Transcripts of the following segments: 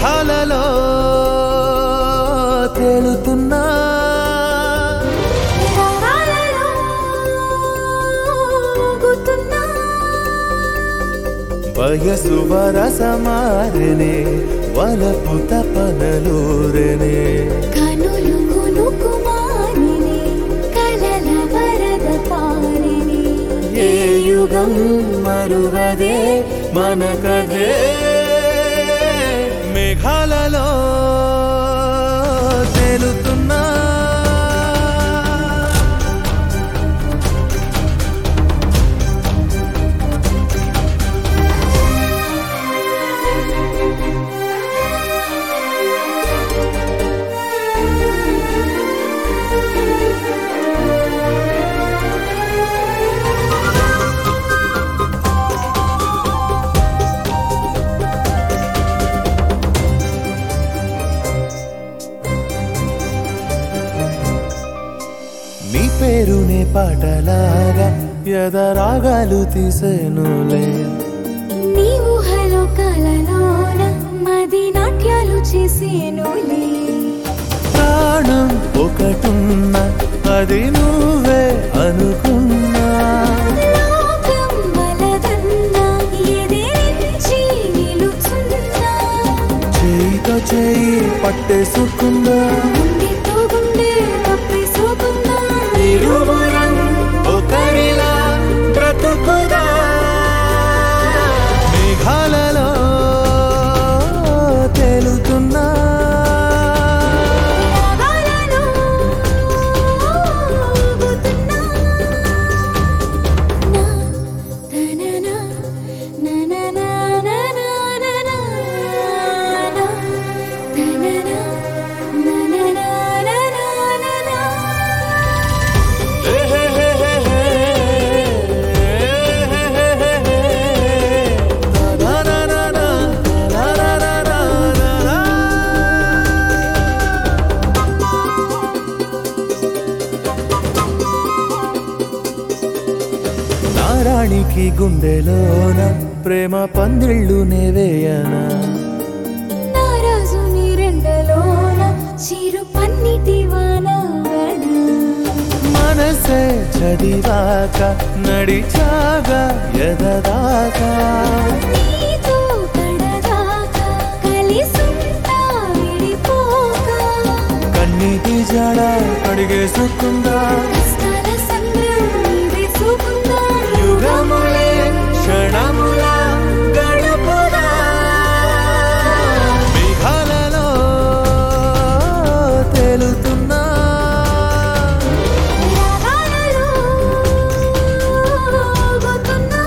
మేఘాలలో తేలుతున్నా రాగాలలో ఊగుతున్నా వయసు వరసమారనే వలపు తపనలూరనే కనులు కునుకుమారిని కలల వరద పారిని ఏ యుగం మరువదే మన కదే మేఘాలలో తేలుతున్నా నీ పేరునే పాటలాగా ఎదరాగాలు తీసేనులే నీ ఊహలో కలలోన మది నాట్యాలు చేసేనులే ప్రాణం ఒకటున్నా అది నువ్వే అనుకున్నా లోకం వలదన్నా ఎదిరించి నిలుచున్నా చేయితో చేయి పట్టేసుకుందా గుండెతో గుండె కప్పేసుకున్నా ఇరువురం ఒకరిలా బ్రతుకుదా మేఘాలలో తేలుతున్నా రాగాలలో ఊగుతున్నా నా తననా నననా నననా నా తననా నననా నననా నారాణికి గుండెలోన ప్రేమ పందిళ్ళు నేవేయనా నారాజు నీరెండలోన చిరు పన్నిటి వానవన మనసే చదివాక నడిచాగా ఎదదాకా నీతో కడదాకా కలిసుంటా విడిపోక కన్నీటి జడ అడిగేసుకుందా కష్టాల సంద్రం నీవే చూపుందా యుగములే క్షణముల గడుపుదా మేఘాలలో తేలుతున్నా రాగాలలో ఊగుతున్నా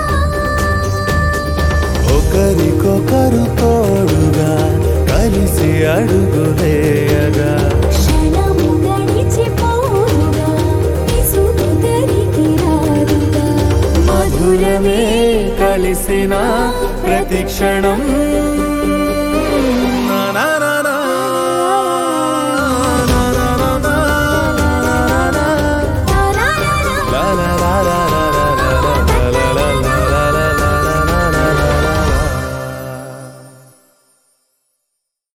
ఒకరికొకరు తోడుగా కలిసి అడుగులేయగా క్షణము గడిచిపోవుగా విసుగు తరికి రాదుగా మధురమే కలిసిన ప్రతి క్షణం